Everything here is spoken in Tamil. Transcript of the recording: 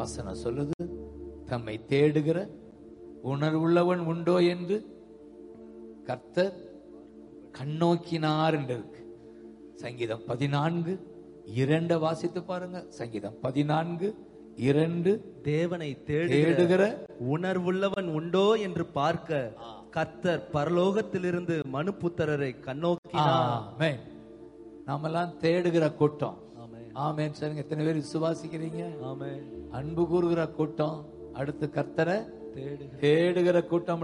வசனம் சொல்லுது தம்மை தேடுகிற உணர்வுள்ளவன் உண்டோ என்று கர்த்தர் கண்ணோக்கினார் என்று இருக்கு சங்கீதம் பதினான்கு இரண்டு வாசித்து பாருங்க சங்கீதம் பதினான்கு இரண்டு தேவனை தேடுகிற தேடுகிற உணர்வுள்ளவன் உண்டோ என்று பார்க்க கர்த்தர் பரலோகத்திலிருந்து மனுபுத்திரரை கண்ணோக்கினார் ஆமென் நாமெல்லாம் தேடுகிற கூட்டம் ஆமென். ஆமென் சொல்லுங்க எத்தனை பேர் விசுவாசிக்கிறீங்க ஆமென் அன்பு கூறுகிற கூட்டம் அடுத்து கர்த்தரை தேடுகிற தேடுகிற கூட்டம்